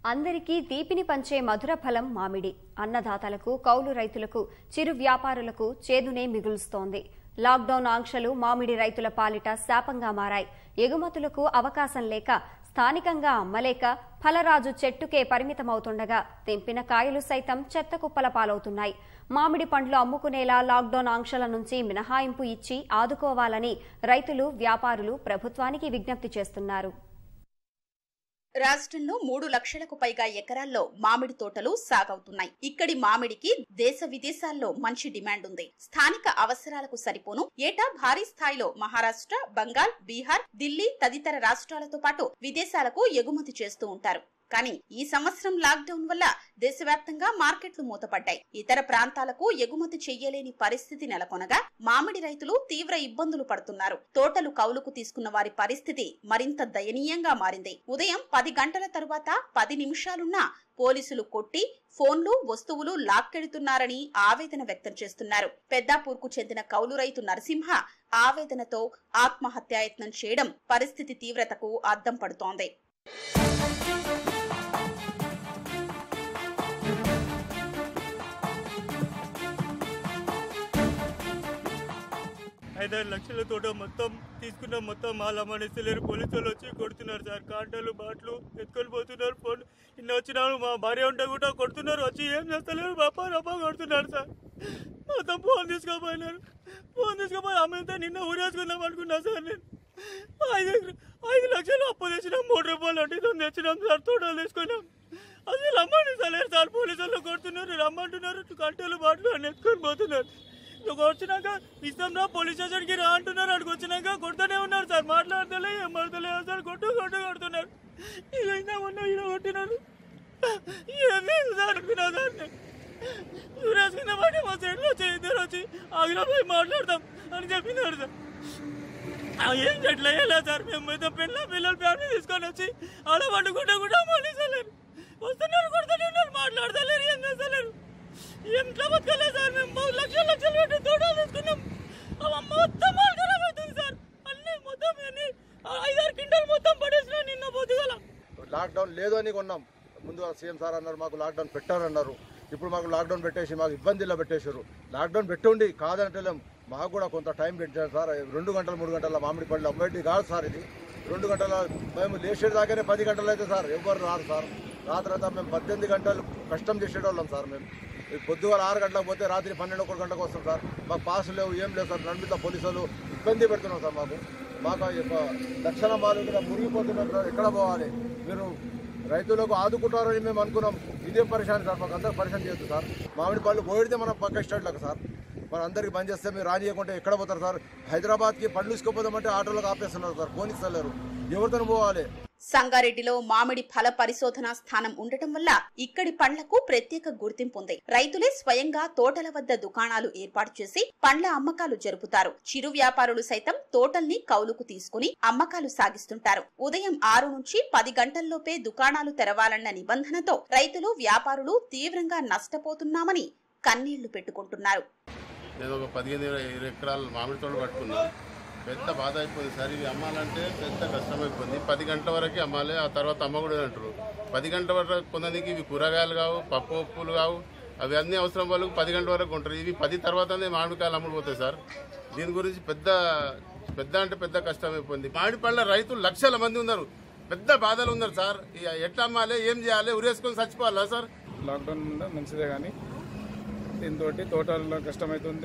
అందరికీ తీపిని పంచే మధుర ఫలం మామిడి అన్నదాతలకు కౌలు రైతులకు చిరు వ్యాపారులకు చేదునే మిగులుస్తోంది లాక్డౌన్ ఆంక్షలు మామిడి రైతుల పాలిట శాపంగా మారాయి ఎగుమతులకు అవకాశం లేక స్థానికంగా అమ్మలేక ఫలరాజు చెట్టుకే పరిమితమవుతుండగా తెంపిన కాయలు సైతం చెత్త కుప్పల పాలవుతున్నాయి మామిడి పండ్లు అమ్ముకునేలా లాక్డౌన్ ఆంక్షల నుంచి మినహాయింపు ఇచ్చి ఆదుకోవాలని రైతులు వ్యాపారులు ప్రభుత్వానికి విజ్ఞప్తి చేస్తున్నారు రాష్ట్రంలో మూడు లక్షలకు పైగా ఎకరాల్లో మామిడి తోటలు సాగవుతున్నాయి ఇక్కడి మామిడికి దేశ విదేశాల్లో మంచి డిమాండ్ ఉంది స్థానిక అవసరాలకు సరిపోను ఏటా భారీ స్థాయిలో మహారాష్ట్ర బంగాల్ బీహార్ ఢిల్లీ తదితర రాష్ట్రాలతో పాటు విదేశాలకు ఎగుమతి చేస్తూ ఉంటారు కానీ ఈ సంవత్సరం లాక్డౌన్ వల్ల దేశవ్యాప్తంగా మార్కెట్లు మూతపడ్డాయి ఇతర ప్రాంతాలకు ఎగుమతి చెయ్యలేని పరిస్థితి నెలకొనగా మామిడి రైతులు తీవ్ర ఇబ్బందులు పడుతున్నారు తోటలు కౌలుకు తీసుకున్న వారి పరిస్థితి మరింత దయనీయంగా మారింది ఉదయం పది గంటల తరువాత పది నిమిషాలున్నా పోలీసులు కొట్టి ఫోన్లు వస్తువులు లాక్కెడుతున్నారని ఆవేదన వ్యక్తం చేస్తున్నారు పెద్దాపూర్కు చెందిన కౌలు రైతు నరసింహ ఆవేదనతో ఆత్మహత్యాయత్నం చేయడం పరిస్థితి తీవ్రతకు అద్దం పడుతోంది ఐదారు లక్షల తోట మొత్తం తీసుకున్న మొత్తం మాల మనిస్తలేరు పోలీసు వాళ్ళు వచ్చి కొడుతున్నారు సార్ కాంటాలు బాట్లు ఎత్తుకొని పోతున్నారు ఫోన్ నిన్న వచ్చినాను మా భార్య ఉంటే కూడా కొడుతున్నారు వచ్చి ఏం చేస్తలేరు బాపా రప్పా కొడుతున్నారు సార్ మొత్తం ఫోన్ తీసుకోపోయినారు ఫోన్ తీసుకుపోయి అమ్మంతా నిన్న ఊరేసుకుందాం అనుకున్నా సార్ నేను ఐదు ఐదు లక్షలు అప్పు తెచ్చినాం మూడు రూపాయలు అంటే తెచ్చినాం సార్ తోటలు తీసుకున్నాం అసలు రమ్మని సలేరు సార్ పోలీసు వాళ్ళు కొడుతున్నారు రమ్మంటున్నారు కంటలు బాట్లు అని ఎత్తుకొని పోతున్నారు ఇక వచ్చినాక ఇస్తాం రా పోలీస్ స్టేషన్కి రా అంటున్నారు అక్కడికి వచ్చినాక కొడుతూనే ఉన్నారు సార్ మాట్లాడతలే ఏం మాట్లాడలేదు సార్ కొట్టు కొట్టు కొడుతున్నారు ఇక ఇందా ఉన్న ఈడ కొట్టినారు ఏం లేదు సార్ అనుకున్నా సార్ నేను. ఊరేసుకున్న వాటి మా సైడ్లో వచ్చి ఇద్దరు వచ్చి ఆగిరా పోయి మాట్లాడతాం అని చెప్పినారు సార్ ఆ, ఏం చెట్లు వేయలేదు సార్ మేము అయితే పిల్ల పిల్లలు ఫ్యామిలీ తీసుకొని వచ్చి ఆడ పండుకుంటా కూడా మానేసలేరు వస్తున్నారు కొడుతూనే ఉన్నారు మాట్లాడతలేరు ఏం చేస్తలేరు ఎంట్లో బతకలేదు సార్ మేము మూడు లక్షలు లక్షలు పెట్టి తోటలు తీసుకున్నాం అవి మొత్తం మాల్ ఖరాబ్ అవుతుంది సార్ అన్ని మొత్తం అన్ని ఐదారు క్వింటాలు మొత్తం పడేసిన నిన్న పొద్దుగల లాక్డౌన్ లేదు అని కొన్నాం ముందుగా సీఎం సార్ అన్నారు మాకు లాక్డౌన్ పెట్టారన్నారు ఇప్పుడు మాకు లాక్డౌన్ పెట్టేసి మాకు ఇబ్బందిలో పెట్టేశారు లాక్డౌన్ పెట్టుండి కాదంటలేం మాకు కూడా కొంత టైం పెట్టారు సార్ రెండు గంటలు మూడు గంటల మామిడి పళ్ళు అమ్మేటి కాదు సార్ ఇది రెండు గంటల మేము లేచేది దాకానే పది గంటలు అయితే సార్ ఎవరు రారు సార్ రాత్రి అంతా మేము పద్దెనిమిది గంటలు కష్టం చేసేటోళ్ళం సార్ మేము ఈ పొద్దుగాల ఆరు గంటలకు పోతే రాత్రి పన్నెండు ఒకటి గంటలకు వస్తాం సార్ మాకు పాస్ లేవు ఏం లేవు సార్ నడిమిత పోలీసు వాళ్ళు ఇబ్బంది పెడుతున్నాం సార్ మాకు మాకు ఈ యొక్క లక్షల మాలు ఇక్కడ మురిగిపోతున్నాం సార్ ఎక్కడ పోవాలి మీరు రైతులకు ఆదుకుంటారని మేము అనుకున్నాం ఇదే పరిశాన్ సార్ మాకు అందరికి పరిశాన్ చేయొద్దు సార్ మామిడి పళ్ళు పోయితే మనం పక్క స్టాండ్లకు సార్ మన అందరికి బంద్ చేస్తే మీరు రానియకుంటే ఎక్కడ పోతారు సార్ హైదరాబాద్కి పండ్లు ఇసుకోపోదామంటే ఆటోలకు ఆపేస్తున్నారు సార్ పోనిస్తలేరు ఎవరితో పోవాలి సంగారెడ్డిలో మామిడి ఫల పరిశోధన స్థానం ఉండటం వల్ల ఇక్కడి పండ్లకు ప్రత్యేక గుర్తింపు ఉంది రైతులే స్వయంగా తోటల వద్ద దుకాణాలు ఏర్పాటు చేసి పండ్ల అమ్మకాలు జరుపుతారు చిరు వ్యాపారులు సైతం తోటల్ని కౌలుకు తీసుకుని అమ్మకాలు సాగిస్తుంటారు ఉదయం ఆరు నుంచి పది గంటల్లోపే దుకాణాలు తెరవాలన్న నిబంధనతో రైతులు వ్యాపారులు తీవ్రంగా నష్టపోతున్నామని కన్నీళ్లు పెట్టుకుంటున్నారు నేను ఒక పదిహేను ఇరవై ఇరవై ఎకరాలు మామిడి తోట పట్టుకున్నా పెద్ద బాధ అయిపోయింది సార్ ఇవి అమ్మాలంటే పెద్ద కష్టం అయిపోయింది పది గంటల వరకు అమ్మాలి ఆ తర్వాత అమ్మకూడదు అంటారు పది గంటల వరకు కొంతమందికి ఇవి కూరగాయలు కావు పప్పు ఉప్పులు కావు అవి అన్ని అవసరం వాళ్ళకు పది గంటల వరకు ఉంటారు ఇవి పది తర్వాతనే మామిడికాయలు అమ్ముడుపోతాయి సార్ దీని గురించి పెద్ద పెద్ద అంటే పెద్ద కష్టం అయిపోయింది మామిడి పళ్ళ రైతులు లక్షల మంది ఉన్నారు పెద్ద బాధలు ఉన్నారు సార్ ఇక ఎట్లా అమ్మాలి ఏం చేయాలి ఉరేసుకొని చచ్చిపోవాలా సార్ లాక్డౌన్ ఉందా మంచిదే కానీ దీంతో తోటల్లో కష్టమవుతుంది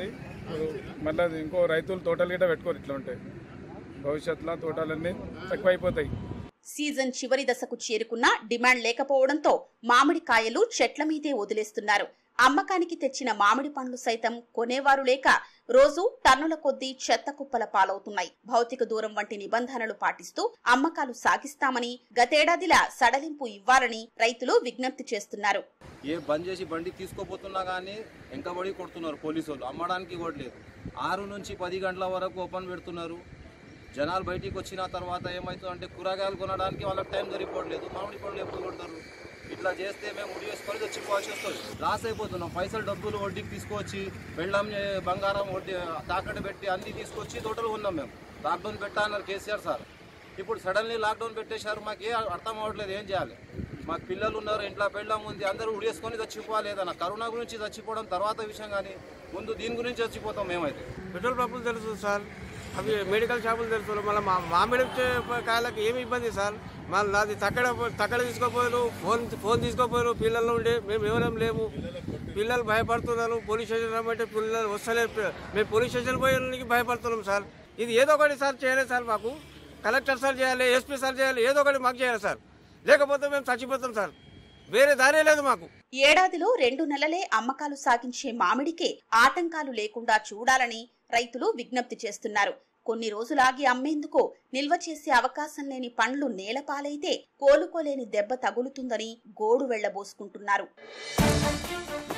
మళ్ళీ ఇంకో రైతులు తోటలు గిట్ట పెట్టుకోరు ఇట్లా ఉంటాయి భవిష్యత్తులో తోటలన్నీ తక్కువైపోతాయి సీజన్ చివరి దశకు చేరుకున్నా డిమాండ్ లేకపోవడంతో మామిడికాయలు చెట్ల మీదే వదిలేస్తున్నారు అమ్మకానికి తెచ్చిన మామిడి పండ్లు సైతం కొనేవారు లేక రోజు టన్నుల కొద్దీ చెత్త కుప్పల పాలవుతున్నాయి భౌతిక దూరం వంటి నిబంధనలు పాటిస్తూ అమ్మకాలు సాగిస్తామని గతేడాదిలా సడలింపు ఇవ్వాలని రైతులు విజ్ఞప్తి చేస్తున్నారు ఏ బంద్ చేసి బండి తీసుకోపోతున్నా కానీ వెంకబడి కొడుతున్నారు పోలీసు వాళ్ళు అమ్మడానికి ఇవ్వట్లేదు ఆరు నుంచి పది గంటల వరకు ఓపెన్ పెడుతున్నారు జనాలు బయటికి వచ్చిన తర్వాత ఏమవుతుందంటే కూరగాయలు కొనడానికి వాళ్ళకి టైం సరిపోవట్లేదు మామిడి పండ్లు ఎప్పుడు కొడతారు ఇట్లా చేస్తే మేము ముడి వేసుకొని తెచ్చిపోవాల్సి వస్తుంది లాస్ అయిపోతున్నాం పైసలు డబ్బులు వడ్డీకి తీసుకొచ్చి బెళ్ళం ఏ, బంగారం వడ్డీ తాకట్టు పెట్టి అన్ని తీసుకొచ్చి తోటలు ఉన్నాం మేము లాక్డౌన్ పెట్టా అన్నారు కేసీఆర్ సార్ ఇప్పుడు సడన్లీ లాక్డౌన్ పెట్టేశారు మాకు ఏ అర్థం అవ్వట్లేదు ఏం చేయాలి మాకు పిల్లలు ఉన్నారు ఇంట్లో పెళ్ళం ఉంది అందరూ ఉడేసుకొని చచ్చిపోవాలి ఏదన్నా కరోనా గురించి చచ్చిపోవడం తర్వాత విషయం కానీ ముందు దీని గురించి చచ్చిపోతాం మేమైతే పెట్రోల్ పంపులు తెలుసు సార్ అవి మెడికల్ షాపులు తెలుసు మళ్ళీ మా మామిడి చే- కాయలకు ఏమి ఇబ్బంది సార్ మళ్ళీ నాది తక్కడ తక్కడ తీసుకోపోయారు ఫోన్ ఫోన్ తీసుకోపోయారు పిల్లలు ఉండి మేము ఎవరేం లేము పిల్లలు భయపడుతున్నారు పోలీస్ స్టేషన్ రమ్మంటే పిల్లలు వస్తలేరు మేము పోలీస్ స్టేషన్ పోయడానికి భయపడుతున్నాం సార్ ఇది ఏదో ఒకటి సార్ చేయలేదు సార్ మాకు కలెక్టర్ సార్ చేయాలి ఎస్పీ సార్ చేయాలి ఏదో ఒకటి మాకు చేయాలి సార్ లేకపోతే మేము చచ్చిపోతాం సార్ వేరే దారే లేదు మాకు ఏడాదిలో రెండు నెలలే అమ్మకాలు సాగించే మామిడికే ఆటంకాలు లేకుండా చూడాలని రైతులు విజ్ఞప్తి చేస్తున్నారు కొన్ని రోజులాగి అమ్మేందుకు నిల్వ చేసే అవకాశం లేని పండ్లు నేలపాలైతే కోలుకోలేని దెబ్బ తగులుతుందని గోడు వెళ్లబోసుకుంటున్నారు